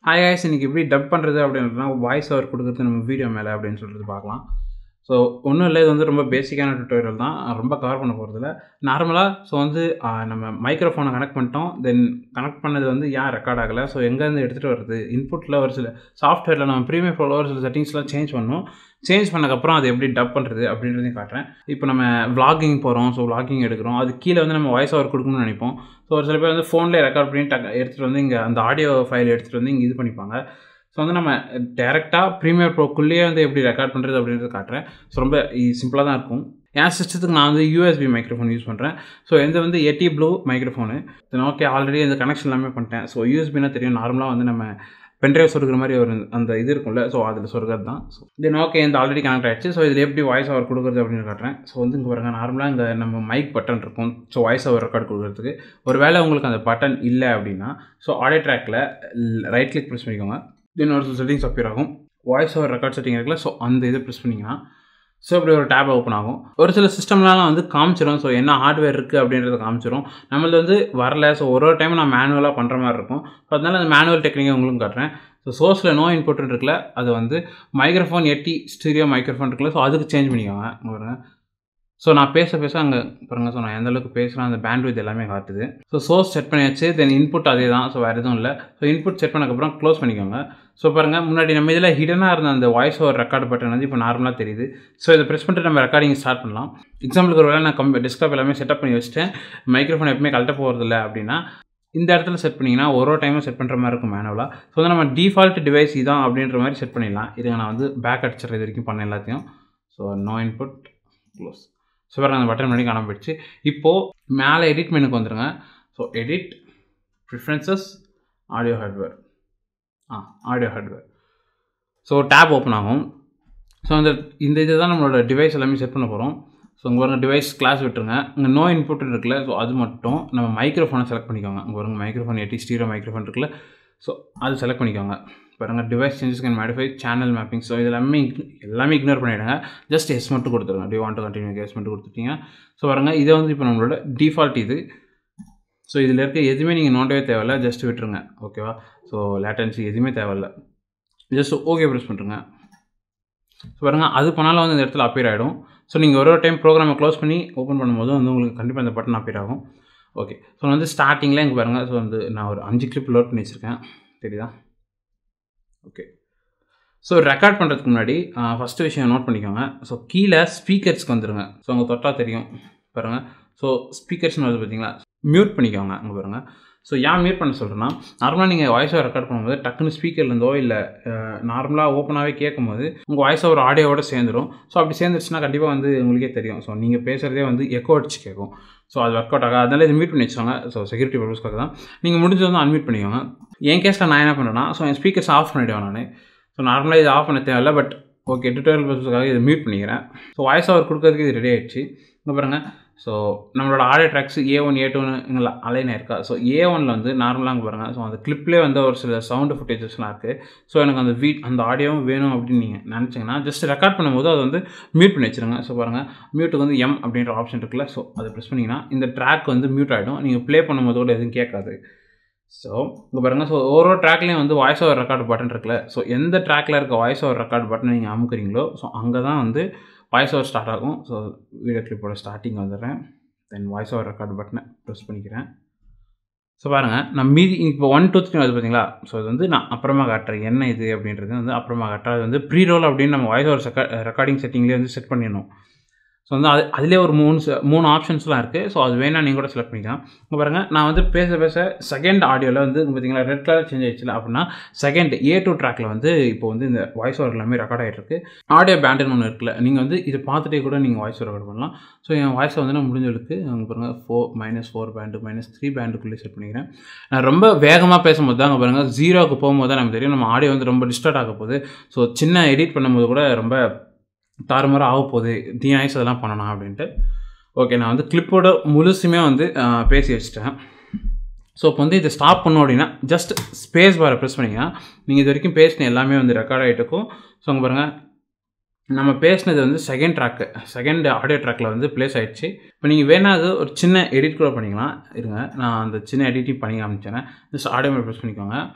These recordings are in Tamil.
ஹாய் guys இன்னைக்கு எப்படி டப் பண்ணுறது அப்படின்றதுனா வாய்ஸ் ஓவர் கொடுக்குறது நம்ம வீடியோ மேலே அப்படின்னு சொல்லிட்டு பார்க்கலாம் ஸோ ஒன்றும் இல்லை இது வந்து ரொம்ப பேசிக்கான டுட்டோரியல் தான் ரொம்ப கவர் பண்ண போகிறதில்ல நார்மலாக ஸோ வந்து ஆஹ், நம்ம மைக்ரோஃபோனை கனெக்ட் பண்ணிட்டோம் தென் கனெக்ட் பண்ணது வந்து ஏன் ரெக்கார்ட் ஆகலை ஸோ எங்கேருந்து எடுத்துகிட்டு வருது இன்புட்டில் ஒரு சில சாஃப்ட்வேரில் நம்ம ப்ரீமியம் ப்ரோவில் ஒரு சில செட்டிங்ஸ்லாம் சேஞ்ச் பண்ணோம் சேஞ்ச் பண்ணக்கப்புறம் அது எப்படி டப் பண்ணுறது அப்படின்றதையும் காட்டுறேன் இப்போ நம்ம vlogging போகிறோம் ஸோ vlogging எடுக்கிறோம் அது கீழே வந்து நம்ம வாய்ஸ் ஓவர் கொடுக்கணும்னு நினைப்போம் ஸோ ஒரு சில பேர் வந்து ஃபோன்லேயே ரெக்கார்ட் பண்ணி டக் எடுத்துகிட்டு வந்து இங்கே அந்த ஆடியோ ஃபைல் எடுத்துகிட்டு வந்து இங்கே இது பண்ணிப்பாங்க ஸோ வந்து நம்ம டேரெக்டாக ப்ரீமியர் ப்ரோக்குள்ளேயே வந்து எப்படி ரெக்கார்ட் பண்ணுறது அப்படின்றத காட்டுறேன் ஸோ ரொம்ப சிம்பிளாக தான் இருக்கும் என் சிஸ்டத்துக்கு நான் வந்து யூஎஸ்பி மைக்ரோஃபோன் யூஸ் பண்ணுறேன் ஸோ எந்த வந்து Yeti blue microphone then okay already இந்த கனெக்ஷன் எல்லாமே பண்ணிட்டேன் ஸோ யூஎஸ்பினா தெரியும் நார்மலாக வந்து நம்ம பென்ட்ரைவ் சொருகிற மாதிரி ஒரு அந்த இது இருக்கும்ல ஸோ அதில் சொருகிறது தான் ஸோ தென் ஓகே இந்த ஆல்ரெடி கனெக்ட் ஆகிடுச்சு ஸோ இதில் எப்படி வாய்ஸ் ஓவர் கொடுக்குறது அப்படின்னு காட்டுறேன் ஸோ வந்து இங்கே பாருங்க நார்மலாக இங்கே நம்ம மைக் பட்டன் இருக்கும் ஸோ வாய்ஸ் ஓவர் ரெக்கார்ட் கொடுக்குறதுக்கு ஒரு வேளை உங்களுக்கு அந்த பட்டன் இல்லை அப்படின்னா ஸோ ஆடியோ ட்ராக்கில் ரைட் கிளிக் ப்ரெஸ் பண்ணிக்கோங்க தென் ஒரு சில செட்டிங்ஸ் அப்பியர் ஆகும் வாய்ஸ் ஓவர் ரெக்கார்ட் செட்டிங் இருக்குல்ல ஸோ அந்த இதை ப்ரெஸ் பண்ணிங்கன்னா ஸோ இப்படி ஒரு டேப் ஓப்பன் ஆகும் ஒரு சில சிஸ்டம்லாம் வந்து காமிச்சிடும் ஸோ என்ன ஹார்ட்வேர் இருக்குது அப்படின்றத காமிச்சிடும் நம்மளது வந்து வரல ஸோ ஒரு ஒரு டைம் நான் மேனுவலாக பண்ணுற மாதிரி இருக்கும் ஸோ அதனால அந்த மேனுவல் டெக்னிக்கை உங்களுக்கு காட்டுறேன் ஸோ சோர்ஸில் நோ இன்புட் இருக்குல்ல அது வந்து மைக்ரோஃபோன் எட்டி ஸ்டீரியோ மைக்ரோஃபோன் இருக்குல்ல ஸோ அதுக்கு சேஞ்ச் பண்ணிக்கோங்க இங்க பாருங்க ஸோ நான் பேச பேச அங்கே பாருங்க ஸோ நான் எந்த அளவுக்கு பேசுகிறேன் அந்த பேண்ட்வித் எல்லாமே காட்டுது ஸோ சோர்ஸ் செட் பண்ணியாச்சு தென் இன்புட் அதே தான் ஸோ வேறு எதுவும் இல்லை ஸோ இன்புட் செட் பண்ணக்கப்புறம் க்ளோஸ் பண்ணிக்கோங்க ஸோ பாருங்கள் முன்னாடி நம்ம இதில் ஹிடனாக இருந்த அந்த வாய்ஸ் ஓவர் ரெக்கார்டு பட்டன் வந்து இப்போ நார்மலாக தெரியுது ஸோ இதை ப்ரெஸ் பண்ணிட்டு நம்ம ரெக்கார்டிங் ஸ்டார்ட் பண்ணலாம் எக்ஸாம்பிளுக்கு ஒரு வேளை நான் கம் டெஸ்க்டாப் எல்லாமே செட்டப் பண்ணி வச்சுட்டேன் மைக்ரோஃபோன் எப்பவுமே கழட்ட போகிறதில்ல அப்படின்னா இந்த இடத்துல செட் பண்ணிங்கன்னா ஒரு ஒரு டைமும் செட் பண்ணுற மாதிரி இருக்கும் மேனுவலாக ஸோ வந்து நம்ம டிஃபால்ட் டிவைஸ் இதான் அப்படின்ற மாதிரி செட் பண்ணிடலாம் இதுங்க நான் வந்து பேக் அடிச்சிடுற இது வரைக்கும் பண்ண எல்லாத்தையும் so no input close so பாருங்க அந்த பட்டன் பண்ணி காணாம போயிடுச்சு இப்போது மேலே எடிட் மெனுக்கு வந்துருங்க so edit preferences audio hardware ah audio hardware so tab open ஆகும் ஸோ அந்த இந்த இது தான் நம்மளோட டிவைஸ் எல்லாமே செட் பண்ண போகிறோம் ஸோ உங்கள் பாருங்க டிவைஸ் கிளாஸ் விட்டுருங்க இங்கே நோ இன்புட் இருக்குல்ல ஸோ அது மட்டும் நம்ம மைக்ரோஃபோனை செலக்ட் பண்ணிக்கோங்க உங்கள் பாருங்க மைக்ரோஃபோன் எட்டி ஸ்டீரோ மைக்ரோஃபோன் இருக்குல்ல ஸோ அது செலக்ட் பண்ணிக்கோங்க பாருங்க device changes can modify channel mapping so இது எல்லாமே ign- எல்லாமே இக்னோர் பண்ணிவிடுங்க ஜஸ்ட் எஸ் மட்டும் கொடுத்துருங்க do want to continue yes மட்டும் கொடுத்துட்டீங்க ஸோ பாருங்க இதை வந்து இப்போ நம்மளோட டிஃபால்ட் இது ஸோ இதில் இருக்க எதுவுமே நீங்கள் நோண்டவே தேவையில்ல ஜஸ்ட் விட்டுருங்க ஓகேவா ஸோ லேட்டன்சி எதுவுமே தேவையில்ல ஜஸ்ட் ஓகே ப்ரெஸ் பண்ணுறங்க ஸோ பாருங்க அது பண்ணாலும் வந்து இந்த இடத்துல அப்பியர் ஆகிடும் ஸோ நீங்கள் ஒரு ஒரு டைம் ப்ரோக்ராமை க்ளோஸ் பண்ணி ஓப்பன் பண்ணும்போது வந்து உங்களுக்கு கண்டிப்பாக இந்த பட்டன் அப்பியர் ஆகும் ஓகே ஸோ வந்து ஸ்டார்டிங்கில் இங்கே பாருங்கள் ஸோ வந்து நான் ஒரு அஞ்சு கிளிப் லோட் பண்ணி வச்சுருக்கேன் தெரியுதா ஓகே ஸோ ரெக்கார்ட் பண்ணுறதுக்கு முன்னாடி ஃபஸ்ட்டு விஷயம் நோட் பண்ணிக்கோங்க ஸோ கீழே ஸ்பீக்கர்ஸ்க்கு வந்துருங்க ஸோ அங்கே தொட்டால் தெரியும் பாருங்கள் ஸோ ஸ்பீக்கர்ஸ்னு வருது பார்த்தீங்களா மியூட் பண்ணிக்கோங்க அங்கே பாருங்கள் ஸோ ஏன் மியூட் பண்ண சொல்கிறேன்னா நார்மலாக நீங்கள் வாய்ஸ் ஓவர் ரெக்கார்ட் பண்ணும்போது டக்குன்னு ஸ்பீக்கர்லேருந்தோ இல்லை நார்மலாக ஓப்பனாகவே கேட்கும்போது உங்கள் வாய்ஸ் ஓவர் ஆடியோவோட சேர்ந்துடும் ஸோ அப்படி சேர்ந்துருச்சுன்னா கண்டிப்பாக வந்து உங்களுக்கே தெரியும் ஸோ நீங்கள் பேசுகிறதே வந்து எக்கோ அடிச்சு கேட்கும் ஸோ அது ஒர்க் அவுட் ஆகாது அதனால இது மியூட் பண்ணி வச்சுக்கோங்க ஸோ செக்யூரிட்டி பர்பஸ்க்காக தான் நீங்கள் முடிஞ்சது வந்து அன்மியூட் பண்ணிக்கோங்க என் கேஸில் நான் என்ன பண்ணுறேன்னா ஸோ என் ஸ்பீக்கர்ஸ் ஆஃப் பண்ணிவிடுவேன் நான் ஸோ நார்மலாக இது ஆஃப் பண்ண தேவையில்ல பட் ஓகே டுட்டோரியல் பர்பஸ்க்காக இதை மியூட் பண்ணிக்கிறேன் ஸோ வாய்ஸ் ஓவர் கொடுக்கறதுக்கு இது ரெடி ஆயிடுச்சு இங்கே பாருங்கள் ஸோ நம்மளோட audio tracks A one A டூன்னு இங்கே அலைன் இருக்கா ஸோ ஏ ஒனில் வந்து நார்மலாக அங்கே பாருங்கள் ஸோ அந்த கிளிப்லேயே வந்து ஒரு சில சவுண்டு ஃபுட்டேஜஸ்லாம் இருக்குது ஸோ எனக்கு அந்த வீட் அந்த ஆடியோவும் வேணும் அப்படின்னு நீங்கள் நினச்சிங்கன்னா ஜஸ்ட் ரெக்கார்ட் பண்ணும்போது அது வந்து மியூட் பண்ணி வச்சுருங்க ஸோ பாருங்கள் மியூட்டுக்கு வந்து எம் அப்படின்ற ஆப்ஷன் இருக்குல்ல ஸோ அதை ப்ரெஸ் பண்ணிங்கன்னா இந்த ட்ராக் வந்து மியூட் ஆகிடும் நீங்கள் ப்ளே பண்ணும்போது கூட எதுவும் கேட்காது ஸோ இங்கே பாருங்கள் ஸோ ஒரு ஒரு ட்ராக்லேயும் வந்து வாய்ஸ் ஓவர் ரெக்கார்டு பட்டன் இருக்குல்ல ஸோ எந்த ட்ராக்கில் இருக்க வாய்ஸ் ஓவர் ரெக்கார்டு பட்டன் நீங்கள் அமுக்குறீங்களோ ஸோ அங்கே தான் வந்து வாய்ஸ் ஓவர் ஸ்டார்ட் ஆகும் ஸோ வீடியோ கிளிப்போட ஸ்டார்டிங் வந்துடுறேன் தென் வாய்ஸ் ஓவர் ரெக்கார்டு பட்டனை ப்ரெஸ் பண்ணிக்கிறேன் ஸோ பாருங்கள் நான் மீதி இப்போ ஒன் டூ த்ரீ வருது பார்த்தீங்களா ஸோ இது வந்து நான் அப்புறமா காட்டுறேன் என்ன இது அப்படின்றது வந்து அப்புறமா காட்டுறேன் அது வந்து ப்ரீ ரோல் அப்படின்னு நம்ம வாய்ஸ் ஓவர் ரெக்கார்டிங் செட்டிங்லேயே வந்து செட் பண்ணிடணும் ஸோ வந்து அது அதிலே ஒரு மூணு se- மூணு ஆப்ஷன்ஸ்லாம் இருக்குது ஸோ அது வேணால் நீங்கள் கூட செலக்ட் பண்ணிக்கலாம் இங்கே பாருங்கள் நான் வந்து பேச பேச செகண்ட் ஆடியோவில் வந்து இங்க பார்த்தீங்களா ரெட் கலர் சேஞ்ச் ஆயிடுச்சுல அப்படின்னா செகண்ட் ஏ டூ ட்ராக்கில் வந்து இப்போ வந்து இந்த வாய்ஸ் ஓவர் எல்லாமே ரெக்கார்ட் ஆகிட்டு இருக்கு ஆடியோ பேண்டுன்னு ஒன்று இருக்குல்ல நீங்கள் வந்து இதை பார்த்துட்டே கூட நீங்கள் வாய்ஸ் ரெக்கார்ட் பண்ணலாம் ஸோ என் வாய்ஸை வந்து நான் முடிஞ்சளவுக்கு அங்கே பாருங்கள் four minus four band minus three பேண்டுக்குள்ளே செட் பண்ணிக்கிறேன் நான் ரொம்ப வேகமாக பேசும்போது தான் அங்கே பாருங்கள் ஜீரோக்கு போகும்போது தான் நமக்கு தெரியும் நம்ம ஆடியோ வந்து ரொம்ப டிஸ்டர்ட் ஆக போகுது ஸோ சின்ன எடிட் பண்ணும்போது கூட ரொம்ப தாறுமாறு ஆக போகுது தீனாய்ஸ் அதெல்லாம் பண்ணணும் அப்படின்ட்டு ஓகே நான் வந்து கிளிப்போட முழுசுமே வந்து ஆஹ், பேசி வச்சுட்டேன் ஸோ இப்போ வந்து இதை ஸ்டாப் பண்ணோம் அப்படின்னா ஜஸ்ட் ஸ்பேஸ் பாரை ப்ரெஸ் பண்ணிங்கன்னா நீங்கள் இது வரைக்கும் பேசின எல்லாமே வந்து ரெக்கார்ட் ஆகிட்டு இருக்கும் ஸோ அங்கே பாருங்கள் நம்ம பேசினது வந்து செகண்ட் ட்ராக்கு செகண்ட் ஆடியோ ட்ராக்கில் வந்து ப்ளேஸ் ஆயிடுச்சு இப்போ நீங்கள் வேணா அது ஒரு சின்ன எடிட் கூட பண்ணிக்கலாம் இருங்க நான் அந்த சின்ன எடிட்டிங் பண்ணி காமிச்சேன் ஜஸ்ட் ஆடியோ ப்ரெஸ் பண்ணிக்கோங்க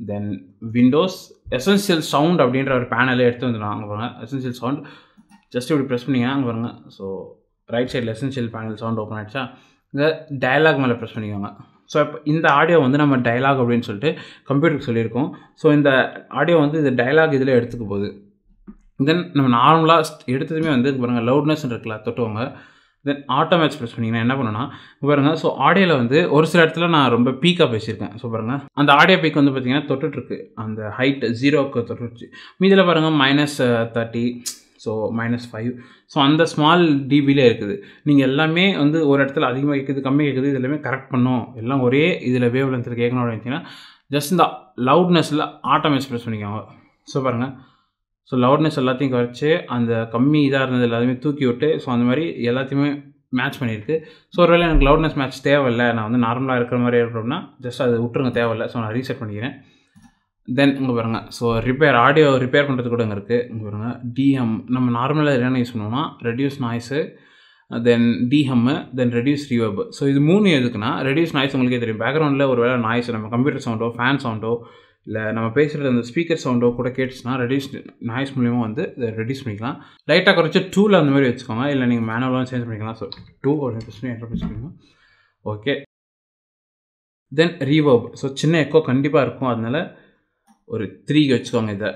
தென் விண்டோஸ் எசென்சியல் சவுண்ட் அப்படின்ற ஒரு பேனலே எடுத்து வந்துடும் அங்கே பாருங்க எசென்சியல் சவுண்ட் ஜஸ்ட் இப்படி ப்ரெஸ் பண்ணிங்கன்னா அங்கே பாருங்க ஸோ ரைட் சைடில் எசென்சியல் பேனல் சவுண்ட் ஓப்பன் ஆகிடுச்சா இங்கே டயலாக் மேலே ப்ரெஸ் பண்ணிக்கோங்க ஸோ இப்போ இந்த ஆடியோ வந்து நம்ம டயலாக் அப்படின்னு சொல்லிட்டு கம்ப்யூட்டருக்கு சொல்லியிருக்கோம் ஸோ இந்த ஆடியோ வந்து இந்த டயலாக் இதில் எடுத்துக்க போகுது தென் நம்ம நார்மலாக எடுத்ததுமே வந்து பாருங்கள் லவுட்னஸ் இருக்குல்ல தொட்டுவாங்க தென் ஆட்டோ மேட்ச் ப்ரெஸ் பண்ணிங்கன்னா என்ன பண்ணுன்னா பாருங்கள் ஸோ ஆடியோவில் வந்து ஒரு சில இடத்துல நான் ரொம்ப பீக்காக பேசியிருக்கேன் ஸோ பாருங்கள் அந்த ஆடியோ பீக் வந்து பார்த்தீங்கன்னா தொட்டுட்ருக்கு அந்த ஹைட் ஜீரோக்கு தொட்டுருச்சு மீதில் பாருங்கள் minus thirty so minus five so அந்த ஸ்மால் டிபிலே இருக்குது நீங்கள் எல்லாமே வந்து ஒரு இடத்துல அதிகமாக கேட்குது கம்மி கேட்குது இது எல்லாமே கரெக்ட் பண்ணும் எல்லாம் ஒரே இதில் வேவ் லென்த்தில் கேட்கணும் அப்படின்னு ஜஸ்ட் இந்த லவுட்னஸில் ஆட்டோமேஸ் ப்ரெஸ் பண்ணிக்கோங்க ஸோ பாருங்கள் ஸோ லவுட்னஸ் எல்லாத்தையும் குறைச்சி அந்த கம்மி இதாக இருந்தது எல்லாத்தையுமே தூக்கி விட்டு ஸோ அந்த மாதிரி எல்லாத்தையுமே மேட்ச் பண்ணியிருக்கு ஸோ ஒருவேளை எனக்கு லவுட்னஸ் மேட்ச் தேவையில்லை நான் வந்து நார்மலாக இருக்கிற மாதிரி இருக்கணும்னா ஜஸ்ட் அது விட்டுருங்க தேவையில்லை ஸோ நான் ரீசெட் பண்ணிக்கிறேன் தென் இங்கே பாருங்கள் ஸோ ரிப்பேர் ஆடியோ ரிப்பேர் பண்ணுறது கூட இங்கே இருக்குது இங்கே பாருங்கள் டிஎம் நம்ம நார்மலாக என்னென்ன யூஸ் பண்ணுவோம்னா reduce noise then dehum then reduce reverb so இது மூணு எதுக்குன்னா ரெடியூஸ் நாய்ஸ் உங்களுக்கே தெரியும் பேக்ரவுண்டில் ஒரு வேளை நாய்ஸ் நம்ம கம்ப்யூட்டர் சவுண்டோ ஃபேன் சவுண்டோ இல்லை நம்ம பேசுகிறது அந்த ஸ்பீக்கர் சவுண்டோ கூட கேட்டுச்சுன்னா ரெடியூஸ் நாய்ஸ் மூலியமாக வந்து இதை ரெடியூஸ் பண்ணிக்கலாம் லைட்டாக குறைச்சி டூவில் அந்த மாதிரி வச்சுக்கோங்க இல்லை நீங்கள் மேனுவலாக சேஞ்ச் பண்ணிக்கலாம் ஸோ டூ ஒரு பிரச்சனை என்டர் பண்ணிக்கோங்க ஓகே தென் ரீவர்ப் ஸோ சின்ன எக்கோ கண்டிப்பாக இருக்கும் அதனால ஒரு த்ரீக்கு வச்சுக்கோங்க இதை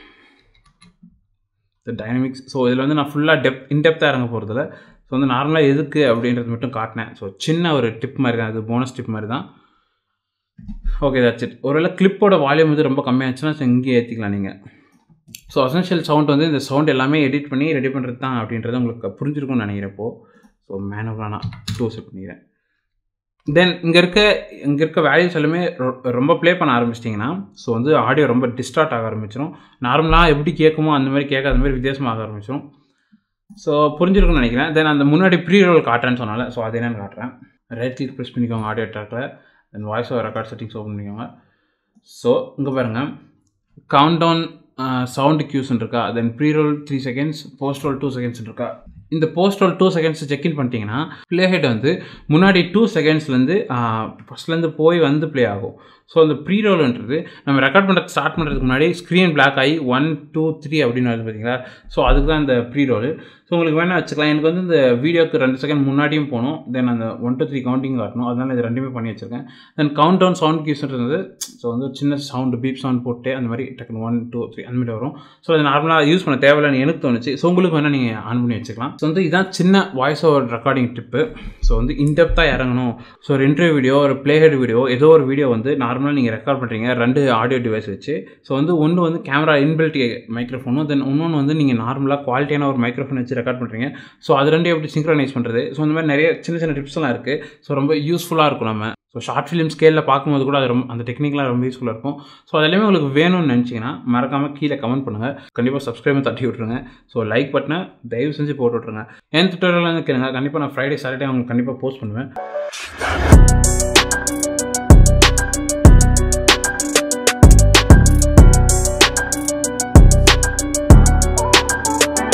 இந்த டைனமிக்ஸ் ஸோ இதில் வந்து நான் ஃபுல்லாக டெப் இன்டெப்த்தாக இறங்க போகிறதில்ல ஸோ வந்து நார்மலாக எதுக்கு அப்படின்றது மட்டும் காட்டினேன் ஸோ சின்ன ஒரு டிப் மாதிரி தான் அது போனஸ் டிப் மாதிரி தான் ஓகே தட்ஸ் இட் ஒருவேளை கிளிப்போட வால்யூம் வந்து ரொம்ப கம்மியாச்சுன்னா ஸோ இங்கே ஏற்றிக்கலாம் நீங்கள் ஸோ அசென்ஷியல் சவுண்ட் வந்து இந்த சவுண்ட் எல்லாமே எடிட் பண்ணி ரெடி பண்ணுறது தான் அப்படின்றது உங்களுக்கு புரிஞ்சிருக்கும்னு நினைக்கிறப்போ ஸோ மேனுவலாக நான் டூ செட் பண்ணிக்கிறேன் தென் இங்கே இருக்க இங்கே இருக்க வேல்யூஸ் எல்லாமே ரொம்ப ப்ளே பண்ண ஆரம்பிச்சிட்டிங்கன்னா ஸோ வந்து ஆடியோ ரொம்ப டிஸ்டார்ட் ஆக ஆரம்பிச்சிடும் நார்மலாக எப்படி கேட்குமோ அந்த மாதிரி கேட்காத மாதிரி வித்தியாசமாக ஆரம்பிச்சிடும் ஸோ புரிஞ்சிருக்கும்னு நினைக்கிறேன் தென் அந்த முன்னாடி ப்ரீ ரோல் காட்டுறேன்னு சொன்னால ஸோ அது என்னென்னு காட்டுறேன் ரைட் கிளிக் ப்ரெஸ் பண்ணிக்கோங்க ஆடியோ ட்ராக்கில் then voice over record settings open பண்ணிக்கோங்க ஸோ இங்கே பாருங்கள் கவுண்ட் டவுன் சவுண்டு கியூஸ்ன்னு இருக்கா then pre roll three seconds post roll two seconds இருக்கா இந்த post roll two seconds check in பண்ணிட்டீங்கன்னா ப்ளே ஹெட் வந்து முன்னாடி டூ செகண்ட்ஸ்லேருந்து ஃபஸ்ட்லேருந்து போய் வந்து ப்ளே ஆகும் ஸோ அந்த ப்ரீ ரோல்ன்றது நம்ம ரெக்கார்ட் பண்ணுறது ஸ்டார்ட் பண்ணுறதுக்கு முன்னாடி ஸ்க்ரீன் பிளாக் ஆகி ஒன் டூ த்ரீ அப்படின்னு வருது பார்த்தீங்களா ஸோ அதுக்கு தான் இந்த ப்ரீ ரோல் ஸோ உங்களுக்கு வேணால் வச்சுக்கலாம் எனக்கு வந்து இந்த வீடியோக்கு ரெண்டு செகண்ட் முன்னாடியும் போகணும் தென் அந்த ஒன் டூ த்ரீ கவுண்டிங் காட்டணும் அதனால் இது ரெண்டுமே பண்ணி வச்சுருக்கேன் தென் கவுண்ட் டவுன் சவுண்ட் கியூஸ்ன்றது ஸோ வந்து சின்ன சவுண்டு பீப் சவுண்ட் போட்டு அந்த மாதிரி டக்குனு ஒன் டூ த்ரீ அந்த மாதிரி வரும் ஸோ அது நார்மலாக யூஸ் பண்ண தேவையில்லைன்னு எனக்கு தோணுச்சு ஸோ உங்களுக்கு வேணால் நீங்கள் ஆன் பண்ணி வச்சுக்கலாம் ஸோ வந்து இதான் சின்ன voice over recording tip so வந்து இன்டெப்த்தாக இறங்கணும் ஸோ ஒரு இன்டர்வியூ வீடியோ ஒரு பிளேஹெட் வீடியோ ஏதோ ஒரு வீடியோ வந்து நார்மலாக நீங்கள் ரெக்கார்ட் பண்ணுறீங்க ரெண்டு ஆடியோ டிவைஸ் வச்சு ஸோ வந்து ஒன்று வந்து கேமரா இன்பில்ட் மைக்ரோஃபோனும் தென் இன்னொன்று வந்து நீங்கள் நார்மலாக குவாலிட்டியான ஒரு மைக்ரோஃபோன் வச்சு ரெக்கார்ட் பண்ணுறீங்க ஸோ அது ரெண்டு எப்படி சிங்க்ரனைஸ் பண்ணுறது ஸோ இந்த மாதிரி நிறைய சின்ன சின்ன டிப்ஸ்லாம் இருக்குது ஸோ ரொம்ப யூஸ்ஃபுல்லாக இருக்கும் நம்ம ஸோ ஷார்ட் ஃபிலிம் ஸ்கேலில் பார்க்கும்போது கூட அது ரொம்ப அந்த டெக்னிக்லாம் ரொம்ப யூஸ்ஃபுல்லாக இருக்கும் ஸோ அது எல்லாமே உங்களுக்கு வேணும்னு நினச்சிங்கன்னா மறக்காமல் கீழே கமெண்ட் பண்ணுங்கள் கண்டிப்பாக சப்ஸ்கிரைபும் தட்டி விட்ருங்க ஸோ லைக் பட்டனை தயவு செஞ்சு போட்டு விட்ருங்க என் டுட்டோரியல் கேளுங்க கண்டிப்பாக நான் ஃப்ரைடே சாட்டர்டே உங்களுக்கு கண்டிப்பாக போஸ்ட் பண்ணுவேன்